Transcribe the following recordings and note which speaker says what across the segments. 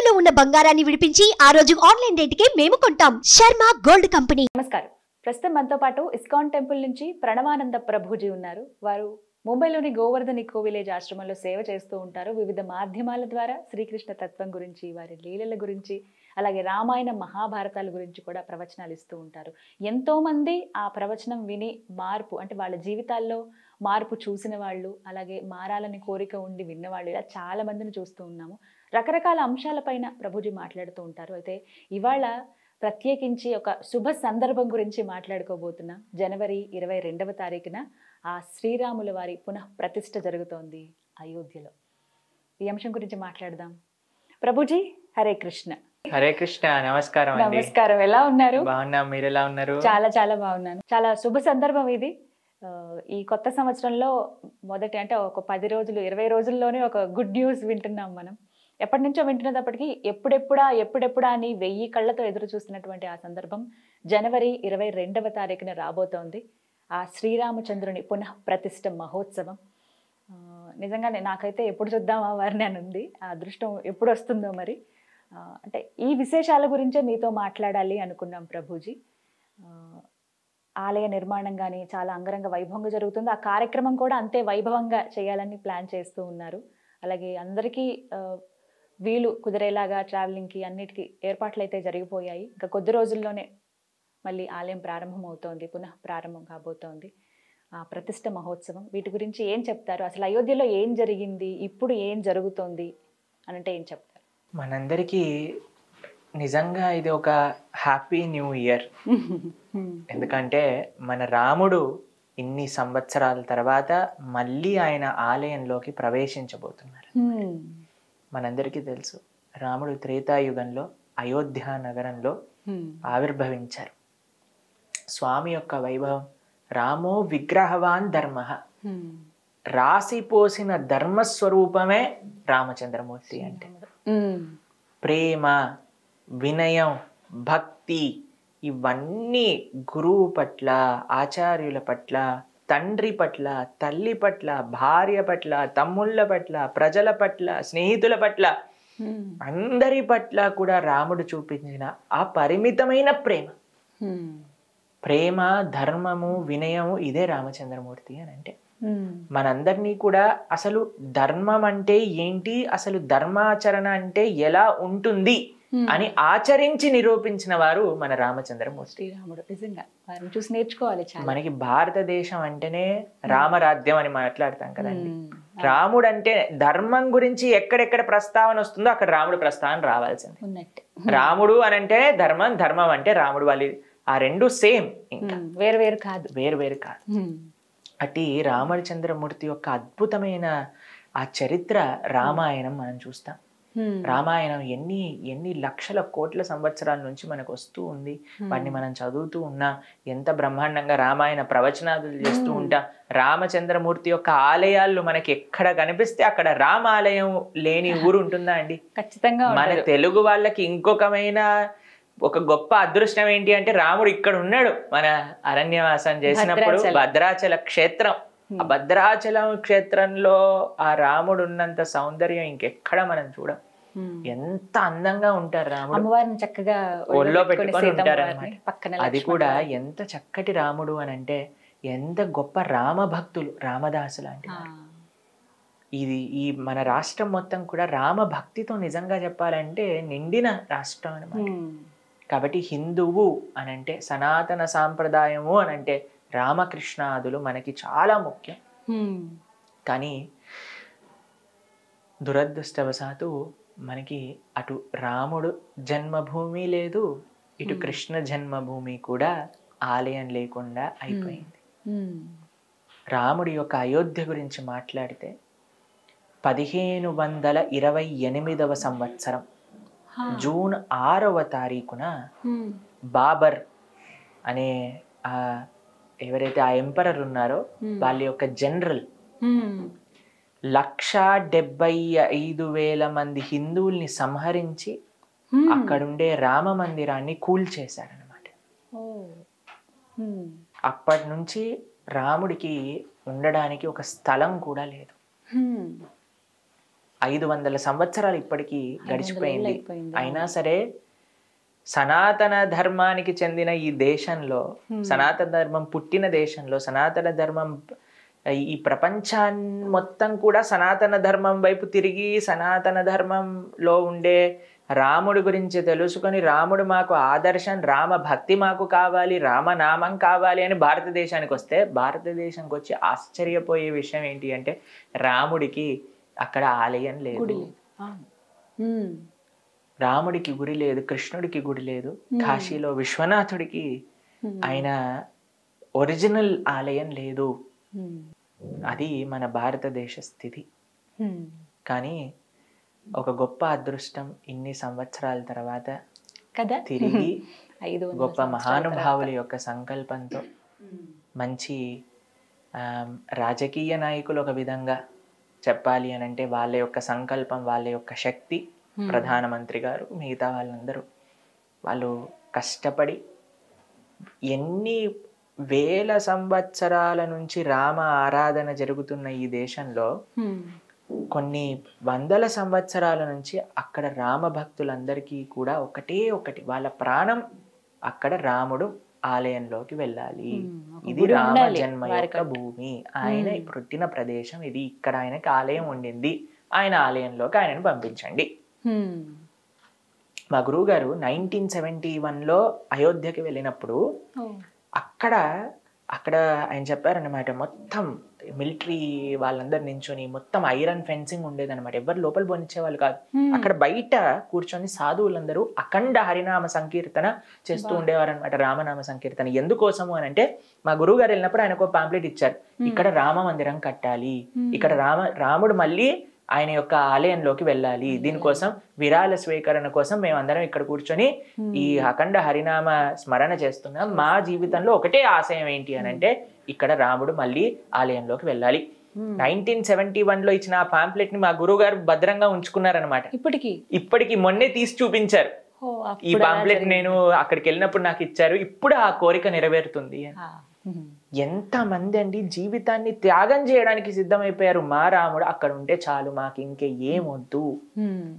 Speaker 1: తాకట్టులో ఉన్న బంగారాన్ని విడిపించి ఆ రోజు ఆన్లైన్ రేటుకే మేము కొంటాం శర్మ గోల్డ్ కంపెనీ
Speaker 2: నమస్కారం ప్రస్తుతం మనతో పాటు ఇస్కాన్ టెంపుల్ నుంచి ప్రణవానంద ప్రభుజీ ఉన్నారు వారు ముంబైలోని గోవర్ధన్ ఇకో విలేజ్ ఆశ్రమంలో సేవ చేస్తూ ఉంటారు వివిధ మాధ్యమాల ద్వారా శ్రీకృష్ణ తత్వం గురించి వారి లీలల గురించి అలాగే రామాయణ మహాభారతాల గురించి కూడా ప్రవచనాలు ఇస్తూ ఉంటారు ఎంతో మంది ఆ ప్రవచనం విని మార్పు అంటే వాళ్ళ జీవితాల్లో మార్పు చూసిన వాళ్ళు అలాగే మారాలని కోరిక ఉండి విన్నవాళ్ళు ఇలా చాలా మందిని చూస్తూ ఉన్నాము రకరకాల అంశాలపైన ప్రభుజీ మాట్లాడుతూ ఉంటారు అయితే ఇవాళ ప్రత్యేకించి ఒక శుభ సందర్భం గురించి మాట్లాడుకోబోతున్నాం జనవరి ఇరవై రెండవ తారీఖున ఆ శ్రీరాముల వారి పునః ప్రతిష్ఠ జరుగుతోంది అయోధ్యలో ఈ అంశం గురించి మాట్లాడదాం ప్రభుజీ హరే కృష్ణ
Speaker 3: హరే కృష్ణ నమస్కారం అండి
Speaker 2: నమస్కారం ఎలా ఉన్నారు
Speaker 3: బాగున్నా మీరు ఎలా ఉన్నారు
Speaker 2: చాలా చాలా బాగున్నాను చాలా శుభ సందర్భం ఇది ఆ, ఈ కొత్త సంవత్సరంలో మొదటి అంటే ఒక పది రోజులు ఇరవై రోజుల్లోనే ఒక గుడ్ న్యూస్ వింటున్నాం మనం ఎప్పటి నుంచో వింటున్నప్పటికీ ఎప్పుడెప్పుడా ఎప్పుడెప్పుడా అని వెయ్యి కళ్ళతో ఎదురు చూస్తున్నటువంటి ఆ సందర్భం జనవరి ఇరవై రెండవ తారీఖున రాబోతోంది ఆ శ్రీరామచంద్రుని పునః ప్రతిష్ఠ మహోత్సవం ఆ, నిజంగానే నాకైతే ఎప్పుడు చూద్దామా వారిని అని ఉంది ఆ అదృష్టం ఎప్పుడు వస్తుందో మరి ఆ, అంటే ఈ విశేషాల గురించే మీతో మాట్లాడాలి అనుకున్నాం ప్రభుజీ ఆ, ఆలయ నిర్మాణం కానీ చాలా అంగరంగ వైభవంగా జరుగుతుంది ఆ కార్యక్రమం కూడా అంతే వైభవంగా చేయాలని ప్లాన్ చేస్తూ ఉన్నారు అలాగే అందరికీ ఆ, వీలు కుదిరేలాగా ట్రావెలింగ్కి అన్నిటికీ ఏర్పాట్లు అయితే జరిగిపోయాయి ఇంకా కొద్ది రోజుల్లోనే మళ్ళీ ఆలయం ప్రారంభం అవుతోంది పునః ప్రారంభం కాబోతోంది ఆ ప్రతిష్ట మహోత్సవం వీటి గురించి ఏం చెప్తారు అసలు అయోధ్యలో ఏం జరిగింది ఇప్పుడు ఏం జరుగుతోంది అని అంటే ఏం చెప్తారు
Speaker 3: మనందరికీ నిజంగా ఇది ఒక హ్యాపీ న్యూ ఇయర్ ఎందుకంటే మన రాముడు ఇన్ని సంవత్సరాల తర్వాత మళ్ళీ ఆయన ఆలయంలోకి ప్రవేశించబోతున్నారు మనందరికీ తెలుసు రాముడు త్రేతాయుగంలో అయోధ్య నగరంలో ఆవిర్భవించారు స్వామి యొక్క వైభవం రామో విగ్రహవాన్ ధర్మ రాసిపోసిన ధర్మస్వరూపమే రామచంద్రమూర్తి అంటే ప్రేమ వినయం భక్తి ఇవన్నీ గురువు పట్ల ఆచార్యుల పట్ల తండ్రి పట్ల తల్లి పట్ల భార్య పట్ల తమ్ముళ్ళ పట్ల ప్రజల పట్ల స్నేహితుల పట్ల అందరి పట్ల కూడా రాముడు చూపించిన ఆ పరిమితమైన ప్రేమ ప్రేమ ధర్మము వినయము ఇదే రామచంద్రమూర్తి అని అంటే మనందరినీ కూడా అసలు ధర్మం అంటే ఏంటి అసలు ధర్మాచరణ అంటే ఎలా ఉంటుంది అని ఆచరించి నిరూపించిన వారు మన రామచంద్రమూర్తి
Speaker 2: శ్రీరాముడు నిజంగా వారిని చూసి నేర్చుకోవాలి చాలా
Speaker 3: మనకి భారతదేశం అంటేనే రామరాజ్యం అని మాట్లాడతాం కదండి
Speaker 2: మ్మ్.
Speaker 3: రాముడు అంటే ధర్మం గురించి ఎక్కడెక్కడ ప్రస్తావన వస్తుందో అక్కడ రాముడు ప్రస్తావన రావాల్సింది
Speaker 2: ఉన్నట్టే
Speaker 3: రాముడు అని అంటే ధర్మం ధర్మం అంటే రాముడు వాళ్ళు ఆ రెండు సేమ్ ఇంకా
Speaker 2: మ్మ్. వేరు వేరు కాదు
Speaker 3: వేరు వేరు కాదు
Speaker 2: మ్మ్.
Speaker 3: అట్టి రామచంద్రమూర్తి యొక్క అద్భుతమైన ఆ చరిత్ర రామాయణం మనం చూస్తాం
Speaker 2: మ్మ్.
Speaker 3: రామాయణం ఎన్ని ఎన్ని లక్షల కోట్ల సంవత్సరాల నుంచి మనకు వస్తూ ఉంది వాటిని మనం చదువుతూ ఉన్నాం ఎంత బ్రహ్మాండంగా రామాయణ ప్రవచనాలు చేస్తూ ఉంటాం రామచంద్రమూర్తి యొక్క ఆలయాలు మనకి ఎక్కడ కనిపిస్తే అక్కడ రామాలయం లేని ఊరు ఉంటుందా అండి
Speaker 2: ఖచ్చితంగా
Speaker 3: మన
Speaker 2: ఉండదు.
Speaker 3: తెలుగు వాళ్ళకి ఇంకొకమైన ఒక గొప్ప అదృష్టం ఏంటి అంటే రాముడు ఇక్కడ ఉన్నాడు మన అరణ్యవాసం చేసినప్పుడు
Speaker 2: భద్రాచలం.
Speaker 3: భద్రాచల క్షేత్రం ఆ భద్రాచలం క్షేత్రంలో ఆ రాముడు ఉన్నంత సౌందర్యం ఇంకెక్కడ మనం చూడం
Speaker 2: మ్మ్.
Speaker 3: ఎంత అందంగా ఉంటారు రాముడు
Speaker 2: అమ్మవారిని చక్కగా
Speaker 3: ఒళ్ళో
Speaker 2: పెట్టుకొని
Speaker 3: పెట్టుకొని
Speaker 2: సీతమ్మ
Speaker 3: ఉంటారు
Speaker 2: వారిని,
Speaker 3: అన్నమాట.
Speaker 2: పక్కన
Speaker 3: అది
Speaker 2: లక్ష్మణుడు
Speaker 3: కూడా
Speaker 2: వారిని.
Speaker 3: ఎంత చక్కటి రాముడు అని అంటే ఎంత గొప్ప రామ భక్తులు రామదాసు లాంటి
Speaker 2: ఆ.
Speaker 3: వారు. ఇది ఈ మన రాష్ట్రం మొత్తం కూడా రామ భక్తితో నిజంగా చెప్పాలంటే నిండిన రాష్ట్రం అన్నమాట
Speaker 2: మ్మ్.
Speaker 3: కాబట్టి హిందువు అని అంటే సనాతన సాంప్రదాయము అని అంటే రామకృష్ణాదులు మనకి చాలా ముఖ్యం
Speaker 2: మ్మ్.
Speaker 3: కానీ దురదృష్టవశాత్తు మనకి అటు రాముడు జన్మభూమి లేదు ఇటు కృష్ణ జన్మభూమి కూడా ఆలయం లేకుండా అయిపోయింది
Speaker 2: మ్మ్.
Speaker 3: రాముడి యొక్క అయోధ్య గురించి మాట్లాడితే పదిహేను వందల ఇరవై ఎనిమిదవ సంవత్సరం
Speaker 2: హా.
Speaker 3: జూన్ ఆరవ తారీఖున
Speaker 2: మ్మ్.
Speaker 3: బాబర్ అనే ఆ ఎవరైతే ఆ ఎంపరర్ ఉన్నారో
Speaker 2: Hmm.
Speaker 3: వాళ్ళ యొక్క జనరల్
Speaker 2: మ్మ్.
Speaker 3: లక్ష డెబ్బై ఐదు వేల మంది హిందువుల్ని సంహరించి
Speaker 2: మ్మ్.
Speaker 3: అక్కడుండే రామ మందిరాన్ని కూల్చేశారనమాట
Speaker 2: ఓ. మ్మ్.
Speaker 3: అప్పటి నుంచి రాముడికి ఉండడానికి ఒక స్థలం కూడా లేదు
Speaker 2: హ్మ్.
Speaker 3: ఐదు వందల సంవత్సరాలు ఇప్పటికీ గడిచిపోయింది
Speaker 2: అయిపోయింది.
Speaker 3: అయినా సరే సనాతన ధర్మానికి చెందిన ఈ దేశంలో సనాతన ధర్మం పుట్టిన దేశంలో సనాతన ధర్మం ఈ ప్రపంచాన్ని మొత్తం కూడా సనాతన ధర్మం వైపు తిరిగి సనాతన ధర్మంలో ఉండే రాముడి గురించి తెలుసుకొని రాముడు మాకు ఆదర్శం రామ భక్తి మాకు కావాలి రామనామం కావాలి అని భారతదేశానికి వస్తే భారతదేశానికి వచ్చి ఆశ్చర్యపోయే విషయం ఏంటి అంటే రాముడికి అక్కడ ఆలయం లేదు
Speaker 2: గుడి లేదు అవును. ఉమ్.
Speaker 3: రాముడికి గుడి లేదు కృష్ణుడికి గుడి లేదు కాశీలో విశ్వనాథుడికి ఆయన ఒరిజినల్ ఆలయం లేదు
Speaker 2: ఉమ్.
Speaker 3: అది మన భారతదేశ స్థితి
Speaker 2: ఉమ్.
Speaker 3: కానీ ఒక గొప్ప అదృష్టం ఇన్ని సంవత్సరాల తర్వాత
Speaker 2: కదా
Speaker 3: తిరిగి
Speaker 2: ఐదు వందల
Speaker 3: గొప్ప
Speaker 2: సంవత్సరాల
Speaker 3: మహానుభావుల యొక్క సంకల్పంతో
Speaker 2: ఉమ్.
Speaker 3: మంచి ఆమ్, రాజకీయ నాయకులు ఒక విధంగా చెప్పాలి అని అంటే వాళ్ళ యొక్క సంకల్పం వాళ్ళ యొక్క శక్తి ప్రధానమంత్రి గారు మిగతా వాళ్ళందరూ వాళ్ళు కష్టపడి ఎన్ని వేల సంవత్సరాల నుంచి రామ ఆరాధన జరుగుతున్న ఈ దేశంలో
Speaker 2: ఉమ్.
Speaker 3: కొన్ని వందల సంవత్సరాల నుంచి అక్కడ రామ భక్తులందరికీ కూడా ఒకటే ఒకటి వాళ్ళ ప్రాణం అక్కడ రాముడు ఆలయంలోకి వెళ్ళాలి
Speaker 2: Hmm, ఒక
Speaker 3: ఇది
Speaker 2: గుడి
Speaker 3: రామ
Speaker 2: ఉండాలి
Speaker 3: జన్మ యొక్క
Speaker 2: వారికంటూ.
Speaker 3: భూమి ఆయన పుట్టిన ప్రదేశం ఇది ఇక్కడ ఆయనకి ఆలయం ఉండింది ఆయన ఆలయంలోకి ఆయనను పంపించండి
Speaker 2: ఉమ్.
Speaker 3: మా గురువు గారు నైన్టీన్ సెవెంటీ వన్లో అయోధ్యకి వెళ్ళినప్పుడు
Speaker 2: ఓ.
Speaker 3: అక్కడ అక్కడ ఆయన చెప్పారనమాట మొత్తం మిలిటరీ వాళ్ళందరు నించొని మొత్తం ఐరన్ ఫెన్సింగ్ ఉండేదన్నమాట ఎవరు లోపల పోనిచ్చే వాళ్ళు కాదు
Speaker 2: Hmm.
Speaker 3: అక్కడ బయట కూర్చొని సాధువులందరూ అఖండ హరినామ సంకీర్తన చేస్తూ ఉండేవారు అనమాట రామనామ సంకీర్తన ఎందుకోసము అని అంటే మా గురువు గారు వెళ్ళినప్పుడు ఆయనకు ఒక పాంప్లెట్ ఇచ్చారు ఇక్కడ రామ మందిరం కట్టాలి ఇక్కడ రామ రాముడు మళ్ళీ ఆయన యొక్క ఆలయంలోకి వెళ్ళాలి దీనికోసం విరాళ స్వీకరణ కోసం మేమందరం ఇక్కడ కూర్చొని ఈ అఖండ హరినామ స్మరణ చేస్తున్నాం మా జీవితంలో ఒకటే ఆశయం ఏంటి అని అంటే ఇక్కడ రాముడు మళ్ళీ ఆలయంలోకి వెళ్ళాలి నైన్టీన్ సెవెంటీ వన్ లో ఇచ్చిన ఆ పాంప్లెట్ ని మా గురువు గారు భద్రంగా ఉంచుకున్నారనమాట
Speaker 2: ఇప్పటికి
Speaker 3: ఇప్పటికి మొన్నే తీసి చూపించారు
Speaker 2: ఓ,
Speaker 3: ఈ
Speaker 2: అప్పుడు అలా
Speaker 3: పాంప్లెట్
Speaker 2: జరిగింది.
Speaker 3: నేను అక్కడికి వెళ్ళినప్పుడు నాకు ఇచ్చారు ఇప్పుడు ఆ కోరిక నెరవేరుతుంది అని.
Speaker 2: ఆ. ఉమ్.
Speaker 3: ఎంత మంది అండి జీవితాన్ని త్యాగం చేయడానికి సిద్ధమైపోయారు మా రాముడు అక్కడ ఉంటే చాలు మాకు ఇంకే ఏమొద్దు
Speaker 2: ఉమ్.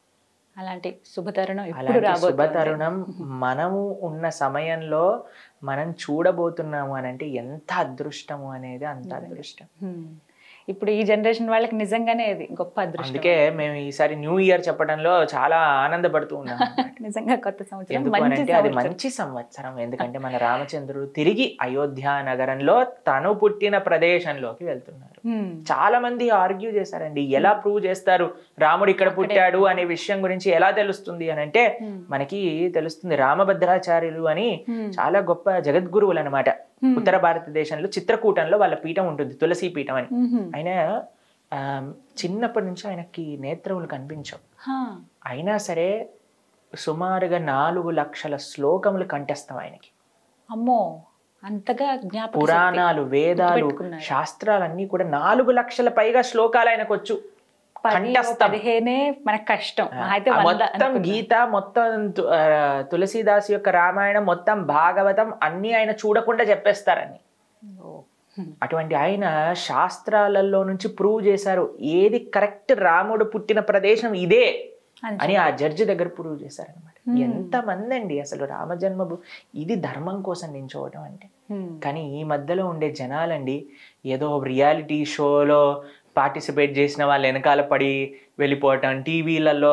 Speaker 2: అలాంటి శుభతరుణం ఇప్పుడు
Speaker 3: అలాంటి
Speaker 2: రాబోతుంది
Speaker 3: శుభతరుణం మనము ఉన్న సమయంలో మనం చూడబోతున్నాము అని అంటే ఎంత అదృష్టము అనేది అంత అదృష్టం
Speaker 2: ఉమ్. ఇప్పుడు ఈ జనరేషన్ వాళ్ళకి నిజంగానే అది గొప్ప అదృష్టం
Speaker 3: అందుకే మేము ఈసారి న్యూ ఇయర్ చెప్పడంలో చాలా ఆనందపడుతూ ఉన్నాం
Speaker 2: నిజంగా కొత్త సంవత్సరం
Speaker 3: ఎందుకు
Speaker 2: మంచి
Speaker 3: అంటే అది
Speaker 2: సంవత్సరం.
Speaker 3: మంచి సంవత్సరం ఎందుకంటే మన రామచంద్రుడు తిరిగి అయోధ్య నగరంలో తను పుట్టిన ప్రదేశంలోకి వెళ్తున్నారు
Speaker 2: ఉమ్.
Speaker 3: చాలా మంది ఆర్గ్యూ చేశారండి ఎలా ప్రూవ్ చేస్తారు రాముడు ఇక్కడ పుట్టాడు అనే విషయం గురించి ఎలా తెలుస్తుంది అని అంటే
Speaker 2: Hmm.
Speaker 3: మనకి తెలుస్తుంది రామభద్రాచార్యులు అని
Speaker 2: Hmm.
Speaker 3: చాలా గొప్ప జగద్గురువులు అనమాట
Speaker 2: Hmm.
Speaker 3: ఉత్తర భారతదేశంలో చిత్రకూటంలో వాళ్ళ పీఠం ఉంటుంది తులసి పీఠం అని
Speaker 2: ఉహుం.
Speaker 3: ఆయన ఆ, చిన్నప్పటి నుంచి ఆయనకి నేత్రములు కనిపించవు
Speaker 2: హా.
Speaker 3: అయినా సరే సుమారుగా నాలుగు లక్షల శ్లోకములు కంఠస్థం ఆయనకి
Speaker 2: అమ్మో అంతగా జ్ఞాపకం
Speaker 3: పురాణాలు వేదాలు
Speaker 2: గుర్తుపెట్టుకున్నారు.
Speaker 3: శాస్త్రాలన్నీ కూడా నాలుగు లక్షల పైగా శ్లోకాలు ఆయనకు వచ్చు కంఠస్థం
Speaker 2: పదిహేనే మనకు కష్టం మహా అయితే
Speaker 3: ఆ
Speaker 2: వంద
Speaker 3: మొత్తం
Speaker 2: అనుకున్నా.
Speaker 3: గీత మొత్తం తు- ఆ, తులసీదాస్ యొక్క రామాయణం మొత్తం భాగవతం అన్ని ఆయన చూడకుండా చెప్పేస్తారని
Speaker 2: ఓ.
Speaker 3: అటువంటి ఆయన శాస్త్రాలలో నుంచి ప్రూవ్ చేశారు ఏది కరెక్ట్ రాముడు పుట్టిన ప్రదేశం ఇదే
Speaker 2: అని
Speaker 3: అని ఆ జడ్జి దగ్గర ప్రూవ్ చేశారనమాట ఎంత మంది అండి అసలు రామజన్మభూ ఇది ధర్మం కోసం నించోవటం అంటే
Speaker 2: ఉమ్.
Speaker 3: కానీ ఈ మధ్యలో ఉండే జనాలండి ఏదో రియాలిటీ షోలో పార్టిసిపేట్ చేసిన వాళ్ళు వెనకాల పడి వెళ్ళిపోవటం టీవీలలో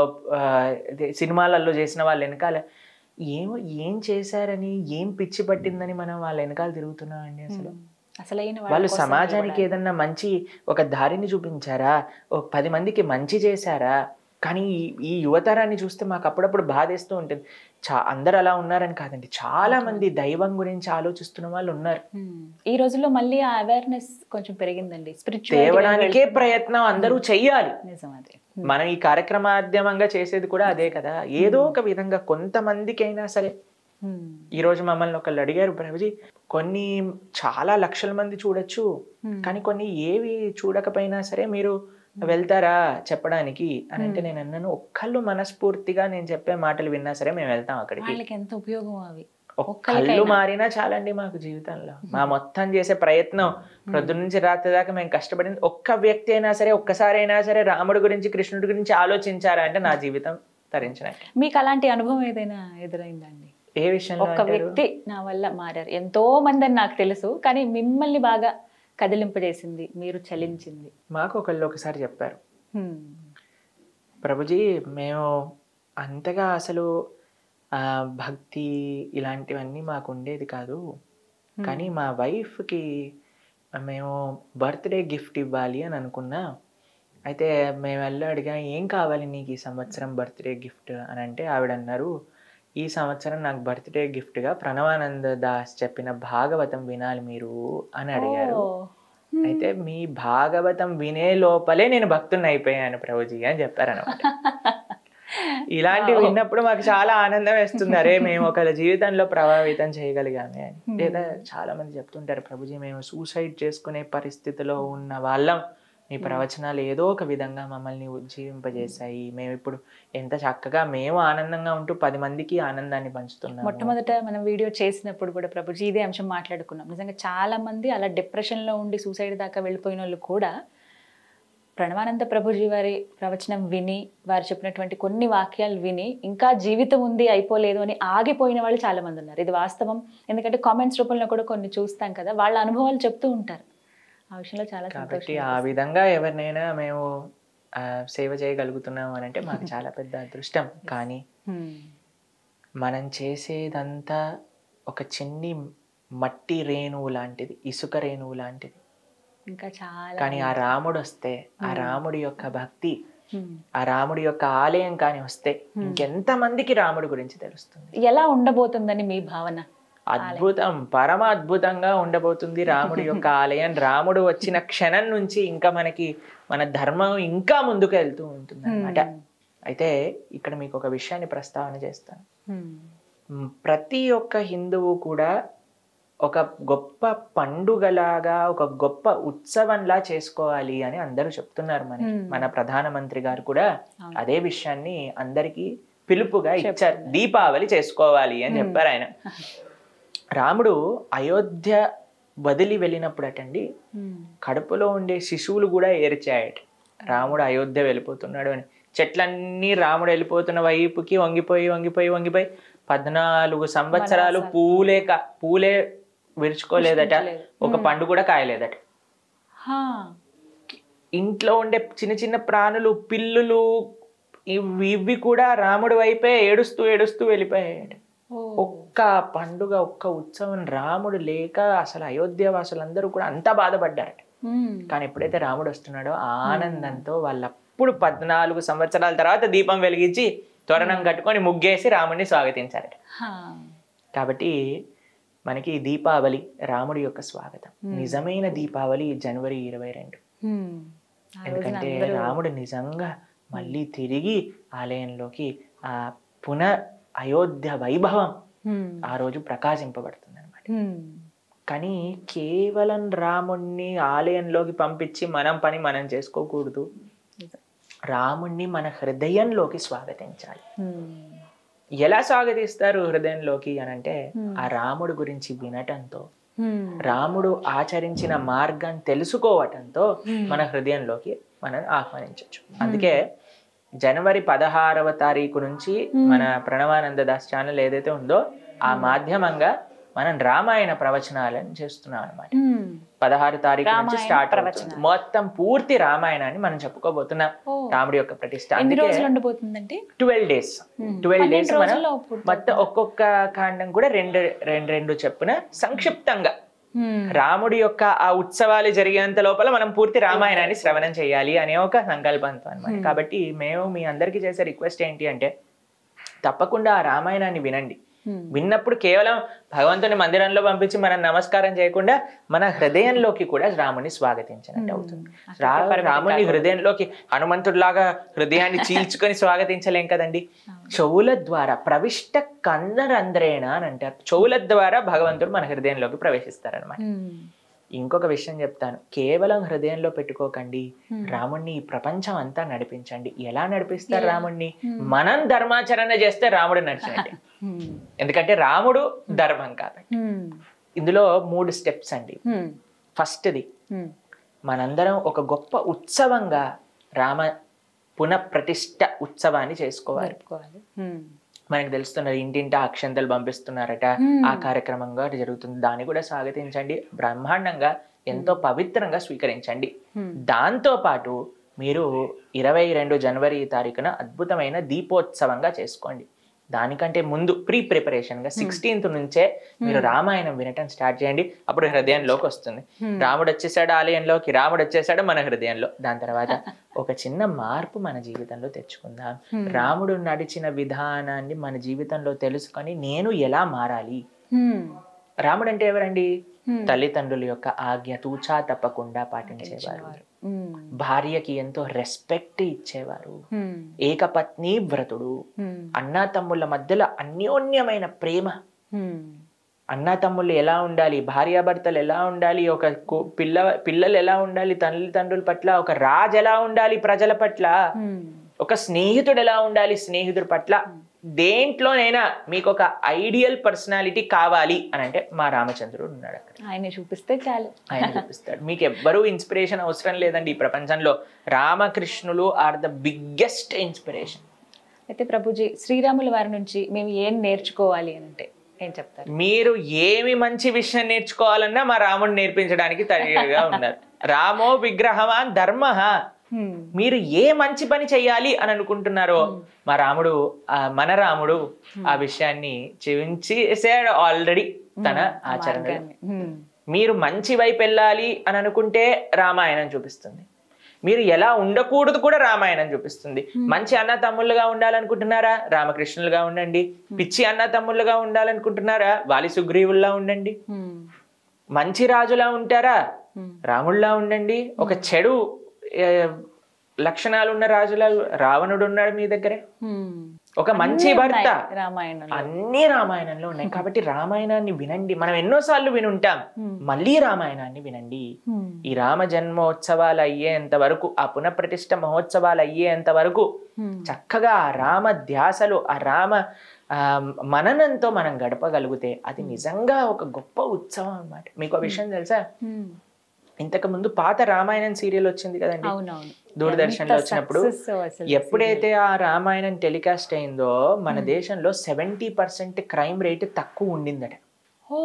Speaker 3: సినిమాలలో చేసిన వాళ్ళ వెనకాల ఏమో ఏం చేశారని ఏం పిచ్చి పట్టిందని మనం వాళ్ళ వెనకాల తిరుగుతున్నామండి అసలు
Speaker 2: అసలైన వాళ్ళ
Speaker 3: వాళ్ళు
Speaker 2: కోసం
Speaker 3: సమాజానికి ఏదన్నా మంచి ఒక దారిని చూపించారా ఒక పది మందికి మంచి చేశారా కానీ ఈ- ఈ యువతరాన్ని చూస్తే మాకు అప్పుడప్పుడు బాధేస్తూ ఉంటుంది చా అందరు అలా ఉన్నారని కాదండి చాలా మంది దైవం గురించి ఆలోచిస్తున్న వాళ్ళు ఉన్నారు
Speaker 2: ఉమ్. ఈ రోజుల్లో మళ్ళీ ఆ అవేర్నెస్ కొంచెం పెరిగిందండి స్పిరిచువల్
Speaker 3: తేవడానికే ప్రయత్నం అందరూ చెయ్యాలి
Speaker 2: నిజం అది
Speaker 3: మనం ఈ కార్యక్రమాధ్యమంగా చేసేది కూడా అదే కదా ఏదో ఒక విధంగా కొంతమందికైనా సరే
Speaker 2: ఉమ్.
Speaker 3: ఈ రోజు మమ్మల్ని ఒకళ్ళు అడిగారు ప్రభుజీ కొన్ని చాలా లక్షల మంది చూడొచ్చు
Speaker 2: Hmm.
Speaker 3: కానీ కొన్ని ఏవి చూడకపోయినా సరే మీరు వెళ్తారా చెప్పడానికి అని అంటే నేను అన్నాను ఒక్కళ్ళు మనస్ఫూర్తిగా నేను చెప్పే మాటలు విన్నా సరే మేము వెళ్తాం అక్కడికి
Speaker 2: వాళ్ళకి ఎంత ఉపయోగం అవి
Speaker 3: ఒక్క
Speaker 2: ఒక్కరికైనా.
Speaker 3: కళ్ళు మారినా చాలండి మాకు జీవితంలో మా మొత్తం చేసే ప్రయత్నం ప్రొద్దు నుంచి రాత్రి దాకా మేము కష్టపడింది ఒక్క వ్యక్తి అయినా సరే ఒక్కసారి అయినా సరే రాముడి గురించి కృష్ణుడి గురించి ఆలోచించారా అంటే నా జీవితం తరించినట్టు
Speaker 2: మీకు అలాంటి అనుభవం ఏదైనా ఎదురైందండి
Speaker 3: ఏ విషయంలో
Speaker 2: ఒక్క
Speaker 3: అంటారు?
Speaker 2: వ్యక్తి నా వల్ల మారారు ఎంతో మంది అని నాకు తెలుసు కానీ మిమ్మల్ని బాగా కదిలింపజేసింది మీరు చలించింది
Speaker 3: మాకు ఒకళ్ళు ఒకసారి చెప్పారు
Speaker 2: హ్మ్.
Speaker 3: ప్రభుజీ మేము అంతగా అసలు ఆ, భక్తి ఇలాంటివన్నీ మాకు ఉండేది కాదు కానీ మా వైఫ్కి మేము బర్త్డే గిఫ్ట్ ఇవ్వాలి అని అనుకున్నా అయితే మేము వెళ్ళి అడిగా ఏం కావాలి నీకు ఈ సంవత్సరం బర్త్డే గిఫ్ట్ అని అంటే ఆవిడ అన్నారు ఈ సంవత్సరం నాకు బర్త్డే గిఫ్ట్గా ప్రణవానంద దాస్ చెప్పిన భాగవతం వినాలి మీరు అని అడిగారు
Speaker 2: ఓ.
Speaker 3: అయితే మీ భాగవతం వినే లోపలే నేను భక్తుని అయిపోయాను ప్రభుజీ అని చెప్పారనమాట ఇలాంటివి విన్నప్పుడు మాకు చాలా ఆనందం వేస్తుంది అరే మేము ఒకళ్ళ జీవితంలో ప్రభావితం చేయగలిగామే అని లేదా చాలా మంది చెప్తుంటారు ప్రభుజీ మేము సూసైడ్ చేసుకునే పరిస్థితిలో ఉన్న వాళ్ళం మీ ప్రవచనాలు ఏదో ఒక విధంగా మమ్మల్ని ఉజ్జీవింపజేశాయి మేము ఇప్పుడు ఎంత చక్కగా మేము ఆనందంగా ఉంటూ పది మందికి ఆనందాన్ని పంచుతున్నాము
Speaker 2: మొట్టమొదట మనం వీడియో చేసినప్పుడు కూడా ప్రభుజీ ఇదే అంశం మాట్లాడుకున్నాం నిజంగా చాలా మంది అలా డిప్రెషన్లో ఉండి సూసైడ్ దాకా వెళ్ళిపోయిన వాళ్ళు కూడా ప్రణవానంద ప్రభుజీ వారి ప్రవచనం విని వారు చెప్పినటువంటి కొన్ని వాక్యాలు విని ఇంకా జీవితం ఉంది అయిపోలేదు అని ఆగిపోయిన వాళ్ళు చాలా మంది ఉన్నారు ఇది వాస్తవం ఎందుకంటే కామెంట్స్ రూపంలో కూడా కొన్ని చూస్తాం కదా వాళ్ళ అనుభవాలు చెప్తూ ఉంటారు ఆ విషయంలో చాలా
Speaker 3: కాబట్టి
Speaker 2: సంతోషం
Speaker 3: ఆ విధంగా ఎవరినైనా మేము ఆ, సేవ చేయగలుగుతున్నాం అని అంటే మాకు చాలా పెద్ద అదృష్టం కానీ
Speaker 2: హ్మ్.
Speaker 3: మనం చేసేదంతా ఒక చిన్ని మట్టి రేణువు లాంటిది ఇసుక రేణువు లాంటిది
Speaker 2: ఇంకా చాలా
Speaker 3: కానీ ఆ రాముడు వస్తే ఆ రాముడి యొక్క భక్తి
Speaker 2: హ్మ్.
Speaker 3: ఆ రాముడి యొక్క ఆలయం కానీ వస్తే ఇంకెంత మందికి రాముడి గురించి తెలుస్తుంది
Speaker 2: ఎలా ఉండబోతుందని మీ భావన
Speaker 3: అద్భుతం పరమ అద్భుతంగా ఉండబోతుంది రాముడి యొక్క ఆలయం రాముడు వచ్చిన క్షణం నుంచి ఇంకా మనకి మన ధర్మం ఇంకా ముందుకు వెళ్తూ ఉంటుంది అనమాట అయితే ఇక్కడ మీకు ఒక విషయాన్ని ప్రస్తావన చేస్తాను
Speaker 2: హ్మ్.
Speaker 3: మ్, ప్రతి ఒక్క హిందువు కూడా ఒక గొప్ప పండుగలాగా ఒక గొప్ప ఉత్సవంలా చేసుకోవాలి అని అందరూ చెప్తున్నారు మనకి
Speaker 2: Hmm.
Speaker 3: మన ప్రధానమంత్రి గారు కూడా
Speaker 2: అవును.
Speaker 3: అదే విషయాన్ని అందరికీ పిలుపుగా ఇచ్చారు దీపావళి చేసుకోవాలి అని చెప్పారు ఆయన రాముడు అయోధ్య వదిలి వెళ్ళినప్పుడు అటండి
Speaker 2: హ్మ్.
Speaker 3: కడుపులో ఉండే శిశువులు కూడా ఏర్చాయట రాముడు అయోధ్య వెళ్ళిపోతున్నాడు అని చెట్లన్నీ రాముడు వెళ్ళిపోతున్న వైపుకి వంగిపోయి వంగిపోయి వంగిపోయి పద్నాలుగు సంవత్సరాలు పూలే కా పూలే విరుచుకోలేదట ఒక పండు కూడా కాయలేదట
Speaker 2: హా.
Speaker 3: ఇంట్లో ఉండే చిన్న చిన్న ప్రాణులు పిల్లులు ఇవి ఇవి కూడా రాముడి వైపే ఏడుస్తూ ఏడుస్తూ వెళ్ళిపోయాయట
Speaker 2: ఓ.
Speaker 3: ఒక్క పండుగ ఒక్క ఉత్సవం రాముడు లేక అసలు అయోధ్య వాసులందరూ కూడా అంతా బాధపడ్డారట
Speaker 2: హ్మ్.
Speaker 3: కానీ ఎప్పుడైతే రాముడు వస్తున్నాడో ఆ ఆనందంతో వాళ్ళప్పుడు పద్నాలుగు సంవత్సరాల తర్వాత దీపం వెలిగించి తోరణం కట్టుకొని ముగ్గేసి రాముడిని స్వాగతించారట
Speaker 2: హా.
Speaker 3: కాబట్టి మనకి దీపావళి రాముడి యొక్క స్వాగతం నిజమైన దీపావళి జనవరి ఇరవై రెండు
Speaker 2: హ్మ్. ఆ రోజున
Speaker 3: ఎందుకంటే
Speaker 2: అందరూ
Speaker 3: రాముడు నిజంగా మళ్ళీ తిరిగి ఆలయంలోకి ఆ పున అయోధ్య వైభవం
Speaker 2: హ్మ్.
Speaker 3: ఆ రోజు ప్రకాశింపబడుతుంది అనమాట
Speaker 2: హ్మ్.
Speaker 3: కానీ కేవలం రాముణ్ణి ఆలయంలోకి పంపించి మనం పని మనం చేసుకోకూడదు
Speaker 2: నిజం.
Speaker 3: రాముణ్ణి మన హృదయంలోకి స్వాగతించాలి
Speaker 2: హ్మ్.
Speaker 3: ఎలా స్వాగతిస్తారు హృదయంలోకి అని అంటే ఆ రాముడు గురించి వినటంతో
Speaker 2: హ్మ్.
Speaker 3: రాముడు ఆచరించిన మార్గం తెలుసుకోవటంతో మన హృదయంలోకి మనం ఆహ్వానించవచ్చు అందుకే జనవరి పదహారవ తారీఖు నుంచి మన ప్రణవానంద దాస్ ఛానల్ ఏదైతే ఉందో ఆ మాధ్యమంగా మనం రామాయణ ప్రవచనాలను చేస్తున్నాం అనమాట
Speaker 2: హ్మ్.
Speaker 3: పదహారు తారీఖు నుంచి
Speaker 2: రామాయణ
Speaker 3: స్టార్ట్
Speaker 2: ప్రవచనాలు.
Speaker 3: అవుతుంది మొత్తం పూర్తి రామాయణాన్ని మనం చెప్పుకోబోతున్నాం
Speaker 2: ఓ.
Speaker 3: రాముడి యొక్క ప్రతిష్ట
Speaker 2: ఎన్ని
Speaker 3: అందుకే
Speaker 2: రోజులు ఉండబోతుందండి
Speaker 3: twelve days
Speaker 2: hmm.
Speaker 3: Twelve days
Speaker 2: పన్నెండు
Speaker 3: మనం
Speaker 2: రోజుల్లో పూర్తి
Speaker 3: మొత్తం ఒక్కొక్క కాండం కూడా రెండు రెండు రెండు చెప్పున సంక్షిప్తంగా
Speaker 2: హ్మ్.
Speaker 3: రాముడి యొక్క ఆ ఉత్సవాలు జరిగేంత లోపల మనం పూర్తి రామాయణాన్ని శ్రవణం చేయాలి అనే ఒక సంకల్పంతో అన్నమాట కాబట్టి మేము మీ అందరికీ చేసే రిక్వెస్ట్ ఏంటి అంటే తప్పకుండా ఆ రామాయణాన్ని వినండి
Speaker 2: హ్మ్.
Speaker 3: విన్నప్పుడు కేవలం భగవంతుని మందిరంలో పంపించి మనం నమస్కారం చేయకుండా మన హృదయంలోకి కూడా రాముని స్వాగతించినట్టు అవుతుంది రా- రాముని హృదయంలోకి హనుమంతుడిలాగా హృదయాన్ని చీల్చుకొని స్వాగతించలేం కదండి చెవుల ద్వారా ప్రవిష్ట కందరంధ్రేణ అని అంటారు చెవుల ద్వారా భగవంతుడు మన హృదయంలోకి ప్రవేశిస్తారనమాట
Speaker 2: హ్మ్.
Speaker 3: ఇంకొక విషయం చెప్తాను కేవలం హృదయంలో పెట్టుకోకండి రాముణ్ణి ఈ ప్రపంచం అంతా నడిపించండి ఎలా నడిపిస్తారు రాముణ్ణి మనం ధర్మాచరణ చేస్తే రాముడు నడిచినట్టే
Speaker 2: హ్మ్.
Speaker 3: ఎందుకంటే రాముడు ధర్మం కాబట్టి
Speaker 2: హ్మ్.
Speaker 3: ఇందులో మూడు స్టెప్స్ అండి
Speaker 2: హ్మ్.
Speaker 3: ఫస్ట్ది
Speaker 2: హ్మ్.
Speaker 3: మనందరం ఒక గొప్ప ఉత్సవంగా రామ పునఃప్రతిష్ఠ ఉత్సవాన్ని చేసుకోవాలి
Speaker 2: జరుపుకోవాలి హ్మ్.
Speaker 3: మనకు తెలుస్తున్నది ఇంటింటా అక్షంతలు పంపిస్తున్నారట
Speaker 2: Hmm.
Speaker 3: ఆ కార్యక్రమంగా జరుగుతుంది దాన్ని కూడా స్వాగతించండి బ్రహ్మాండంగా ఎంతో పవిత్రంగా స్వీకరించండి
Speaker 2: Hmm.
Speaker 3: దాంతో పాటు మీరు ఇరవై రెండు జనవరి తారీఖున అద్భుతమైన దీపోత్సవంగా చేసుకోండి దానికంటే ముందు ప్రీ ప్రిపరేషన్ గా సిక్స్టీన్త్ నుంచే మీరు రామాయణం వినటం స్టార్ట్ చేయండి అప్పుడు హృదయంలోకి వస్తుంది
Speaker 2: Hmm.
Speaker 3: రాముడు వచ్చేసాడు ఆలయంలోకి రాముడు వచ్చేసాడు మన హృదయంలో దాని తర్వాత ఒక చిన్న మార్పు మన జీవితంలో తెచ్చుకుందాం
Speaker 2: Hmm.
Speaker 3: రాముడు నడిచిన విధానాన్ని మన జీవితంలో తెలుసుకొని నేను ఎలా మారాలి
Speaker 2: హ్మ్.
Speaker 3: రాముడు అంటే ఎవరండి
Speaker 2: Hmm.
Speaker 3: తల్లిదండ్రుల యొక్క ఆజ్ఞ తూచా తప్పకుండా పాటించేవారు
Speaker 2: హ్మ్.
Speaker 3: భార్యకి ఎంతో రెస్పెక్ట్ ఇచ్చేవారు
Speaker 2: హ్మ్.
Speaker 3: ఏకపత్ని వ్రతుడు
Speaker 2: హ్మ్.
Speaker 3: అన్నా తమ్ముళ్ళ మధ్యలో అన్యోన్యమైన ప్రేమ
Speaker 2: హ్మ్.
Speaker 3: అన్నా తమ్ముళ్ళు ఎలా ఉండాలి భార్యాభర్తలు ఎలా ఉండాలి ఒక కు- పిల్ల పిల్లలు ఎలా ఉండాలి తల్లిదండ్రుల పట్ల ఒక రాజు ఎలా ఉండాలి ప్రజల పట్ల
Speaker 2: హ్మ్.
Speaker 3: ఒక స్నేహితుడు ఎలా ఉండాలి స్నేహితుడి పట్ల దేంట్లోనైనా మీకు ఒక ఐడియల్ పర్సనాలిటీ కావాలి అని అంటే మా రామచంద్రుడు ఉన్నాడు అక్కడ
Speaker 2: ఆయన్ని చూపిస్తే చాలు
Speaker 3: ఆయన చూపిస్తాడు మీకు ఎవ్వరూ ఇన్స్పిరేషన్ అవసరం లేదండి ఈ ప్రపంచంలో రామకృష్ణులు ఆర్ ద బిగ్గెస్ట్ ఇన్స్పిరేషన్
Speaker 2: అయితే ప్రభుజీ శ్రీరాముల వారి నుంచి మేము ఏం నేర్చుకోవాలి అని అంటే ఏం చెప్తారు
Speaker 3: మీరు ఏమి మంచి విషయం నేర్చుకోవాలన్నా మా రాముడు నేర్పించడానికి తయారుగా ఉన్నారు రామో విగ్రహమా ధర్మ
Speaker 2: హ్మ్.
Speaker 3: మీరు ఏ మంచి పని చెయ్యాలి అని అనుకుంటున్నారో మా రాముడు ఆ మన రాముడు ఆ విషయాన్ని చూపించేసాడు ఆల్రెడీ తన ఆచరణలో
Speaker 2: మార్గాన్ని. హ్మ్.
Speaker 3: మీరు మంచి వైపు వెళ్ళాలి అని అనుకుంటే రామాయణం చూపిస్తుంది మీరు ఎలా ఉండకూడదు కూడా రామాయణం చూపిస్తుంది మంచి అన్న తమ్ముళ్ళుగా ఉండాలనుకుంటున్నారా రామకృష్ణులుగా ఉండండి పిచ్చి అన్న తమ్ముళ్ళుగా ఉండాలనుకుంటున్నారా వాలి సుగ్రీవుల్లా ఉండండి
Speaker 2: హ్మ్.
Speaker 3: మంచి రాజులా ఉంటారా
Speaker 2: Hmm.
Speaker 3: రాముళ్ళా ఉండండి ఒక చెడు ఏ, లక్షణాలు ఉన్న రాజులా రావణుడు ఉన్నాడు మీ దగ్గరే
Speaker 2: హ్మ్.
Speaker 3: ఒక మంచి
Speaker 2: అన్నీ
Speaker 3: భర్త
Speaker 2: ఉన్నాయి రామాయణంలో
Speaker 3: అన్ని రామాయణంలో ఉన్నాయి కాబట్టి రామాయణాన్ని వినండి మనం ఎన్నోసార్లు వినుంటాం మళ్ళీ రామాయణాన్ని వినండి
Speaker 2: హ్మ్.
Speaker 3: ఈ రామ జన్మోత్సవాలు అయ్యేంత వరకు ఆ పునఃప్రతిష్ఠ మహోత్సవాలు అయ్యేంత వరకు
Speaker 2: హ్మ్.
Speaker 3: చక్కగా ఆ రామ ధ్యాసలు ఆ రామ ఆ, మననంతో మనం గడపగలిగితే అది నిజంగా ఒక గొప్ప ఉత్సవం అన్నమాట మీకు ఆ విషయం తెలుసా
Speaker 2: హ్మ్.
Speaker 3: ఇంతకు ముందు పాత రామాయణం సీరియల్ వచ్చింది కదండి
Speaker 2: అవునవును
Speaker 3: దూరదర్శన్లో
Speaker 2: ఎంత
Speaker 3: వచ్చినప్పుడు
Speaker 2: success అసలు
Speaker 3: ఎప్పుడైతే ఆ రామాయణం టెలికాస్ట్ అయిందో మన దేశంలో సెవెంటీ పర్సెంట్ క్రైమ్ రేట్ తక్కువ ఉండిందట
Speaker 2: ఓ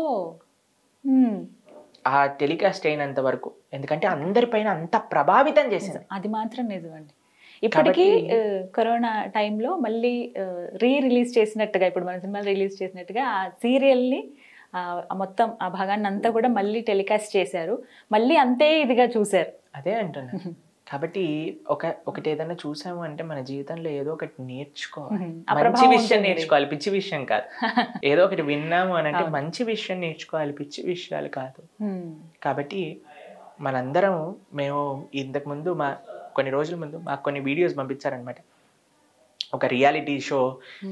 Speaker 2: హ్మ్.
Speaker 3: ఆ టెలికాస్ట్ అయినంత వరకు ఎందుకంటే అందరిపైన అంత ప్రభావితం చేసింది
Speaker 2: అది మాత్రం నిజమండి ఇప్పటికీ ఆ, కరోనా టైంలో మళ్ళీ రీ రిలీజ్ చేసినట్టుగా ఇప్పుడు మన సినిమా రిలీజ్ చేసినట్టుగా ఆ సీరియల్ని మొత్తం ఆ భాగాన్ని అంతా కూడా మళ్ళీ టెలికాస్ట్ చేశారు మళ్ళీ అంతే ఇదిగా చూశారు
Speaker 3: అదే అంటున్నా కాబట్టి ఒక ఒకటి ఏదైనా చూసాము అంటే మన జీవితంలో ఏదో ఒకటి నేర్చుకోవాలి
Speaker 2: మ్మ్. ఆ
Speaker 3: మంచి
Speaker 2: ప్రభావం
Speaker 3: విషయం
Speaker 2: ఉంటుంది.
Speaker 3: నేర్చుకోవాలి పిచ్చి విషయం కాదు ఏదో ఒకటి విన్నాము అని అంటే మంచి విషయం నేర్చుకోవాలి పిచ్చి విషయాలు కాదు
Speaker 2: హ్మ్.
Speaker 3: కాబట్టి మనందరం మేము ఇంతకు ముందు మా కొన్ని రోజుల ముందు మాకు కొన్ని వీడియోస్ పంపించారనమాట ఒక రియాలిటీ షో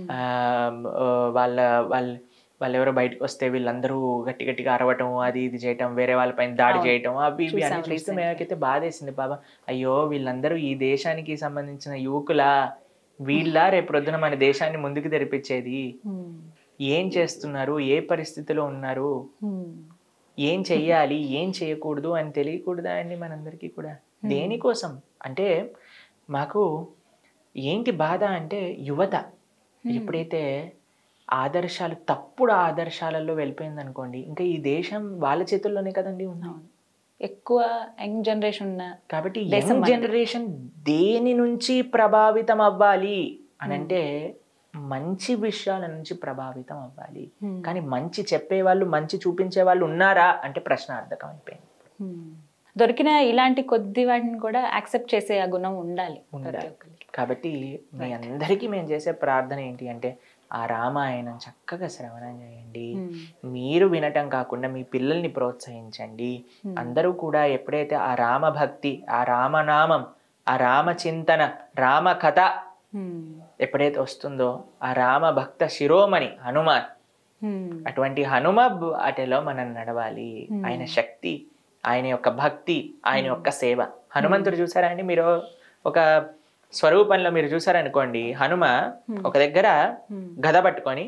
Speaker 3: వాళ్ళ వాళ్ళ వాళ్ళు ఎవరో బయటకు వస్తే వీళ్ళందరూ గట్టి గట్టిగా అరవటం అది ఇది చేయటం వేరే వాళ్ళపైన దాడి
Speaker 2: అవును.
Speaker 3: చేయటం అవి ఇవి అన్ని
Speaker 2: చూసాం
Speaker 3: చూస్తే
Speaker 2: recently.
Speaker 3: మేమకైతే బాధేసింది బాబా అయ్యో వీళ్ళందరూ ఈ దేశానికి సంబంధించిన యువకులా వీళ్ళ రేపు ప్రొద్దున మన దేశాన్ని ముందుకు తెరిపించేది
Speaker 2: హ్మ్.
Speaker 3: ఏం చేస్తున్నారు ఏ పరిస్థితిలో ఉన్నారు
Speaker 2: హ్మ్.
Speaker 3: ఏం చెయ్యాలి ఏం చేయకూడదు అని తెలియకూడదా అండి మనందరికీ కూడా దేనికోసం అంటే మాకు ఏంటి బాధ అంటే యువత ఎప్పుడైతే ఆదర్శాలు తప్పుడు ఆదర్శాలలో వెళ్ళిపోయింది అనుకోండి ఇంకా ఈ దేశం వాళ్ళ చేతుల్లోనే కదండి ఉంది
Speaker 2: అవును. ఎక్కువ యంగ్ జనరేషన్ ఉన్న
Speaker 3: కాబట్టి
Speaker 2: దేశం
Speaker 3: యంగ్
Speaker 2: మనది.
Speaker 3: జనరేషన్ దేని నుంచి ప్రభావితం అవ్వాలి అని అంటే మంచి విషయాల నుంచి ప్రభావితం అవ్వాలి
Speaker 2: హ్మ్.
Speaker 3: కానీ మంచి చెప్పే వాళ్ళు మంచి చూపించే వాళ్ళు ఉన్నారా అంటే ప్రశ్నార్థకం అయిపోయింది
Speaker 2: హ్మ్. దొరికిన ఇలాంటి కొద్ది వాటిని కూడా యాక్సెప్ట్ చేసే ఆ గుణం ఉండాలి ప్రతి
Speaker 3: ఉండాలి.
Speaker 2: ఒక్కరికి
Speaker 3: కాబట్టి మీ అందరికీ మేము చేసే ప్రార్థన ఏంటి అంటే ఆ రామాయణం చక్కగా శ్రవణం చేయండి
Speaker 2: హ్మ్.
Speaker 3: మీరు వినటం కాకుండా మీ పిల్లల్ని ప్రోత్సహించండి అందరూ కూడా ఎప్పుడైతే ఆ రామ భక్తి ఆ రామనామం ఆ రామ చింతన రామ కథ
Speaker 2: హ్మ్.
Speaker 3: ఎప్పుడైతే వస్తుందో ఆ రామ భక్త శిరోమణి హనుమాన్
Speaker 2: హ్మ్.
Speaker 3: అటువంటి హనుమ అటలో మనం నడవాలి ఆయన శక్తి ఆయన యొక్క భక్తి ఆయన యొక్క సేవ హనుమంతుడు చూసారా అండి మీరు ఒక స్వరూపంలో మీరు చూసారనుకోండి హనుమ ఒక దగ్గర
Speaker 2: Hmm.
Speaker 3: గద పట్టుకొని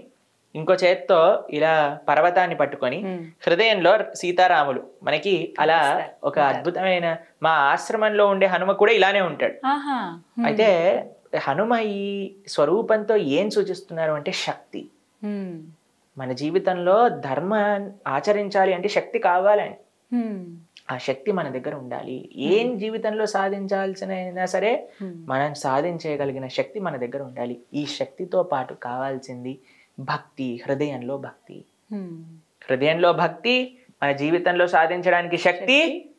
Speaker 3: ఇంకో చేత్తో ఇలా పర్వతాన్ని పట్టుకొని
Speaker 2: ఉమ్.
Speaker 3: హృదయంలో సీతారాములు మనకి అలా
Speaker 2: ఉంటారు,
Speaker 3: ఒక
Speaker 2: ఉంటారు.
Speaker 3: అద్భుతమైన మా ఆశ్రమంలో ఉండే హనుమ కూడా ఇలానే ఉంటాడు
Speaker 2: ఆహా ఉమ్.
Speaker 3: అయితే హనుమ ఈ స్వరూపంతో ఏం సూచిస్తున్నారు అంటే శక్తి
Speaker 2: ఉమ్.
Speaker 3: మన జీవితంలో ధర్మ ఆచరించాలి అంటే శక్తి కావాలని
Speaker 2: ఉమ్.
Speaker 3: ఆ శక్తి మన దగ్గర ఉండాలి ఏం జీవితంలో సాధించాల్సిన అయినా సరే
Speaker 2: ఉమ్.
Speaker 3: మనం సాధించగలిగిన శక్తి మన దగ్గర ఉండాలి ఈ శక్తితో పాటు కావాల్సింది భక్తి హృదయంలో భక్తి
Speaker 2: ఉమ్.
Speaker 3: హృదయంలో భక్తి మన జీవితంలో సాధించడానికి శక్తి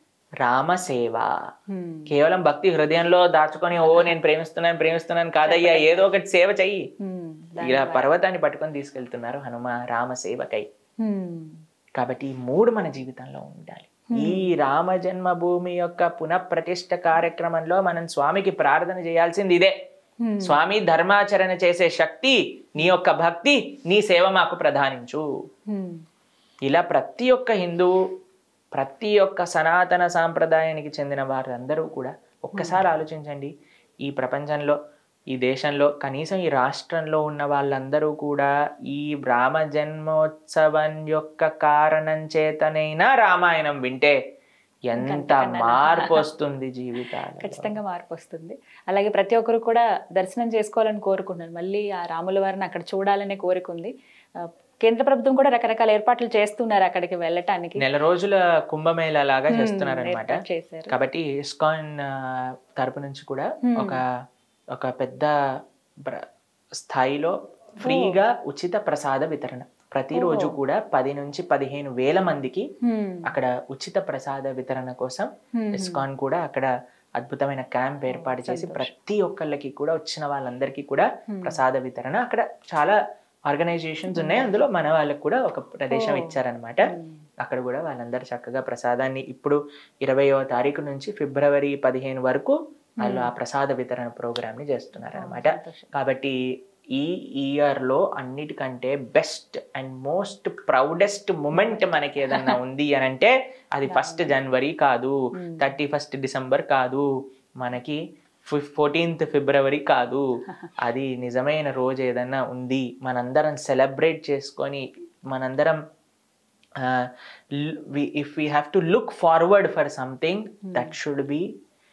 Speaker 3: రామసేవ
Speaker 2: ఉమ్.
Speaker 3: కేవలం భక్తి హృదయంలో దాచుకొని ఓ నేను ప్రేమిస్తున్నాను ప్రేమిస్తున్నాను కాదయ్యా ఏదో ఒకటి సేవ చెయ్యి
Speaker 2: ఉమ్.
Speaker 3: ఇలా పర్వతాన్ని పట్టుకొని తీసుకెళ్తున్నారు హనుమ రామ సేవకై
Speaker 2: ఉమ్.
Speaker 3: కాబట్టి ఈ మూడు మన జీవితంలో ఉండాలి ఈ రామ జన్మభూమి యొక్క పునఃప్రతిష్ఠ కార్యక్రమంలో మనం స్వామికి ప్రార్థన చేయాల్సింది ఇదే
Speaker 2: ఉమ్.
Speaker 3: స్వామి ధర్మాచరణ చేసే శక్తి నీ యొక్క భక్తి నీ సేవ మాకు ప్రధానించు
Speaker 2: ఉమ్.
Speaker 3: ఇలా ప్రతి ఒక్క హిందువు ప్రతి ఒక్క సనాతన సాంప్రదాయానికి చెందిన వారందరూ కూడా ఒక్కసారి ఆలోచించండి ఈ ప్రపంచంలో ఈ దేశంలో కనీసం ఈ రాష్ట్రంలో ఉన్న వాళ్ళందరూ కూడా ఈ రామ జన్మోత్సవం యొక్క కారణం చేతనైనా రామాయణం వింటే ఎంత
Speaker 2: అంతకన్నా
Speaker 3: మార్పు వస్తుంది జీవితాలు
Speaker 2: ఖచ్చితంగా మార్పు వస్తుంది అలాగే ప్రతి ఒక్కరు కూడా దర్శనం చేసుకోవాలని కోరుకుంటున్నారు మళ్ళీ ఆ రాముల వారిని అక్కడ చూడాలనే కోరిక ఉంది ఆ, కేంద్ర ప్రభుత్వం కూడా రకరకాల ఏర్పాట్లు చేస్తున్నారు అక్కడికి వెళ్ళటానికి
Speaker 3: నెల రోజుల కుంభమేళ లాగా చేస్తున్నారు అనమాట
Speaker 2: ఏర్పాటు చేశారు
Speaker 3: కాబట్టి ఇస్కాన్ ఆ, తరపు నుంచి కూడా
Speaker 2: Hmm.
Speaker 3: ఒక ఒక పెద్ద ప్ర- స్థాయిలో ఫ్రీగా ఉచిత ప్రసాద వితరణ ప్రతిరోజు
Speaker 2: ఓహో.
Speaker 3: కూడా పది నుంచి పదిహేను వేల మందికి
Speaker 2: హ్మ్.
Speaker 3: అక్కడ ఉచిత ప్రసాద వితరణ కోసం
Speaker 2: హ్మ్.
Speaker 3: ఇస్కాన్ కూడా అక్కడ అద్భుతమైన క్యాంప్ ఏర్పాటు చేసి
Speaker 2: సంతోషం.
Speaker 3: ప్రతి ఒక్కళ్ళకి కూడా వచ్చిన వాళ్ళందరికీ కూడా
Speaker 2: Hmm.
Speaker 3: ప్రసాద వితరణ అక్కడ చాలా ఆర్గనైజేషన్స్ ఉన్నాయి అందులో మన వాళ్ళకి కూడా ఒక ప్రదేశం
Speaker 2: ఓ.
Speaker 3: ఇచ్చారనమాట
Speaker 2: హ్మ్.
Speaker 3: అక్కడ కూడా వాళ్ళందరూ చక్కగా ప్రసాదాన్ని ఇప్పుడు ఇరవయో తారీఖు నుంచి ఫిబ్రవరి పదిహేను వరకు వాళ్ళు ఆ ప్రసాద వితరణ ప్రోగ్రామ్ ని చేస్తున్నారు అనమాట
Speaker 2: సంతోషం.
Speaker 3: కాబట్టి ఈ ఇయర్ లో అన్నిటికంటే best and most proudest moment మనకి ఏదన్నా ఉంది అని అంటే అది ఫస్ట్ జనవరి కాదు
Speaker 2: Hmm.
Speaker 3: థర్టీ ఫస్ట్ డిసెంబర్ కాదు మనకి ఫోర్టీన్త్ ఫిబ్రవరి కాదు అది నిజమైన రోజు ఏదన్నా ఉంది మనందరం సెలబ్రేట్ చేసుకొని మనందరం if we have to look forward for something that should be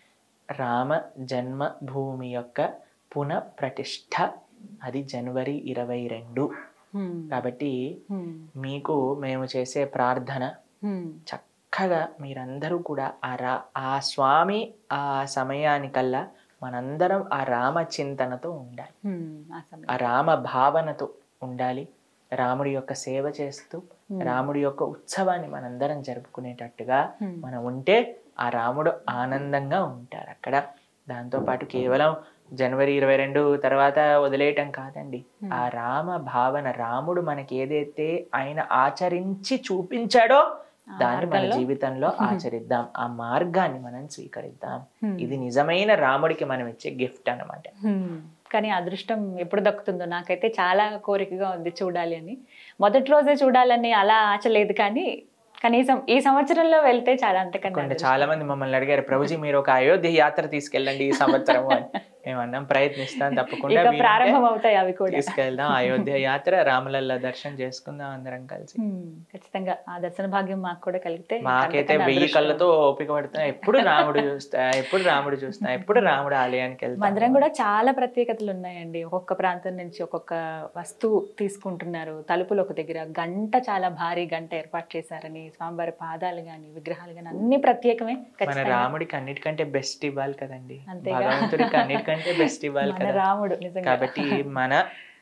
Speaker 3: Rama Janmabhoomi యొక్క పునః ప్రతిష్ఠ అది జనవరి ఇరవై రెండు
Speaker 2: హ్మ్.
Speaker 3: కాబట్టి
Speaker 2: హ్మ్.
Speaker 3: మీకు మేము చేసే ప్రార్థన
Speaker 2: హ్మ్.
Speaker 3: చక్కగా మీరందరూ కూడా ఆ రా ఆ స్వామి ఆ సమయానికల్లా మనందరం ఆ రామ చింతనతో ఉండాలి
Speaker 2: హ్మ్. ఆ సమయం.
Speaker 3: ఆ రామ భావనతో ఉండాలి రాముడి యొక్క సేవ చేస్తూ రాముడి యొక్క ఉత్సవాన్ని మనందరం జరుపుకునేటట్టుగా
Speaker 2: Hmm.
Speaker 3: మనం ఉంటే ఆ రాముడు ఆనందంగా ఉంటారు అక్కడ దాంతోపాటు కేవలం జనవరి ఇరవై రెండు తర్వాత వదిలేయటం కాదండి ఆ రామ భావన రాముడు మనకి ఏదైతే ఆయన ఆచరించి చూపించాడో
Speaker 2: ఆ
Speaker 3: దాన్ని మన
Speaker 2: మార్గంలో?
Speaker 3: జీవితంలో ఆచరిద్దాం ఆ మార్గాన్ని మనం స్వీకరిద్దాం
Speaker 2: Hmm.
Speaker 3: ఇది నిజమైన రాముడికి మనం ఇచ్చే గిఫ్ట్ అన్నమాట
Speaker 2: హ్మ్. కానీ అదృష్టం ఎప్పుడు దక్కుతుందో నాకైతే చాలా కోరికగా ఉంది చూడాలి అని మొదటి రోజే చూడాలని అలా ఆశ లేదు కానీ కనీసం ఈ సంవత్సరంలో వెళ్తే చాలా అంతకన్నా
Speaker 3: కొన్ని
Speaker 2: అదృష్టం.
Speaker 3: చాలా మంది మమ్మల్ని అడిగారు ప్రభుజీ మీరు ఒక అయోధ్య యాత్ర తీసుకెళ్ళండి ఈ సంవత్సరం అని మేము అన్నాం ప్రయత్నిస్తాం తప్పకుండా
Speaker 2: ఇక
Speaker 3: వీలుంటే
Speaker 2: ప్రారంభం అవుతాయి అవి కూడా
Speaker 3: తీసుకెళ్దాం అయోధ్య యాత్ర రామలల్ల దర్శనం చేసుకుందాం అందరం కలిసి
Speaker 2: హ్మ్. ఖచ్చితంగా ఆ దర్శన భాగ్యం మాకు కూడా కలిగితే
Speaker 3: మాకైతే
Speaker 2: అంతకన్నా
Speaker 3: వెయ్యి
Speaker 2: అదృష్టం.
Speaker 3: కళ్ళతో ఓపిక పడుతున్నా ఎప్పుడు రాముడు చూస్తా ఎప్పుడు రాముడు చూస్తా ఎప్పుడు రాముడు ఆలయానికి
Speaker 2: మందిరం
Speaker 3: వెళ్తాం
Speaker 2: కూడా చాలా ప్రత్యేకతలు ఉన్నాయండి ఒక్కొక్క ప్రాంతం నుంచి ఒక్కొక్క వస్తువు తీసుకుంటున్నారు తలుపులు ఒక దగ్గర గంట చాలా భారీ గంట ఏర్పాటు చేశారని స్వామివారి పాదాలు గాని విగ్రహాలు గాని అన్ని ప్రత్యేకమే
Speaker 3: మన
Speaker 2: ఖచ్చితంగా
Speaker 3: రాముడికి అన్నిటికంటే బెస్ట్ ఇవ్వాలి కదండి
Speaker 2: అంతేగా.
Speaker 3: భగవంతుడికి అన్నిటికంటే బెస్ట్ ఇవ్వాలి
Speaker 2: మన
Speaker 3: కదా
Speaker 2: రాముడు నిజంగా
Speaker 3: కాబట్టి మన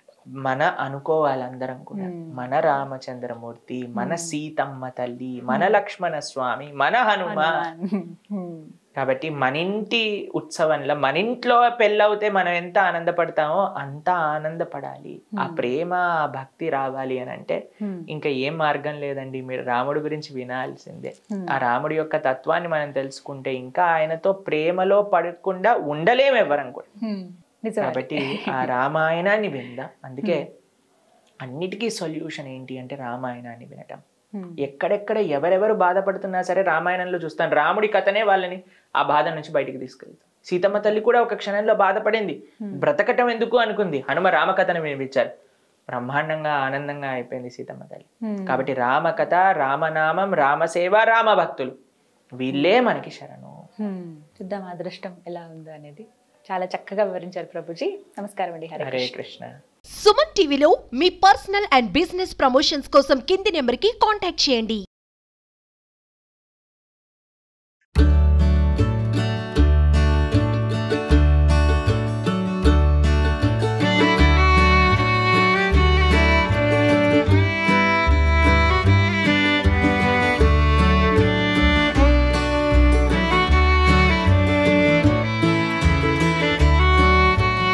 Speaker 3: మన అనుకోవాలి అందరం కూడా
Speaker 2: మ్మ్.
Speaker 3: మన రామచంద్రమూర్తి మన సీతమ్మ తల్లి మన లక్ష్మణ స్వామి మన హనుమ
Speaker 2: హనుమాన్. హ్మ్.
Speaker 3: కాబట్టి మన ఇంటి ఉత్సవంలో మన ఇంట్లో పెళ్ళవుతే మనం ఎంత ఆనందపడతామో అంత ఆనందపడాలి ఆ ప్రేమ ఆ భక్తి రావాలి అని అంటే
Speaker 2: హ్మ్.
Speaker 3: ఇంకా ఏం మార్గం లేదండి మీరు రాముడి గురించి వినాల్సిందే
Speaker 2: Hmm.
Speaker 3: ఆ రాముడి యొక్క తత్వాన్ని మనం తెలుసుకుంటే ఇంకా ఆయనతో ప్రేమలో పడకుండా ఉండలేము ఎవరం కూడా
Speaker 2: హ్మ్. నిజమే.
Speaker 3: కాబట్టి ఆ రామాయణాన్ని విందాం అందుకే అన్నిటికీ సొల్యూషన్ ఏంటి అంటే రామాయణాన్ని వినటం
Speaker 2: హ్మ్.
Speaker 3: ఎక్కడెక్కడ ఎవరెవరు బాధపడుతున్నా సరే రామాయణంలో చూస్తాను రాముడి కథనే వాళ్ళని ఆ బాధ నుంచి బయటికి తీసుకెళ్తాం సీతమ్మ తల్లి కూడా ఒక క్షణంలో బాధపడింది బ్రతకటం ఎందుకు అనుకుంది హనుమ రామకథను వినిపించారు బ్రహ్మాండంగా ఆనందంగా అయిపోయింది సీతమ్మ తల్లి
Speaker 2: Hmm.
Speaker 3: కాబట్టి రామకథ రామనామం రామసేవ రామభక్తులు వీళ్ళే మనకి శరణు
Speaker 2: Hmm. చూద్దాం అదృష్టం ఎలా ఉందో అనేది చాలా చక్కగా వివరించారు ప్రభుజీ నమస్కారం అండి హరే
Speaker 3: హరే
Speaker 2: కృష్ణ.
Speaker 3: కృష్ణ
Speaker 1: సుమన్ టీవీలో మీ పర్సనల్ అండ్ బిజినెస్ ప్రమోషన్స్ కోసం కింది నెంబర్కి కాంటాక్ట్ చేయండి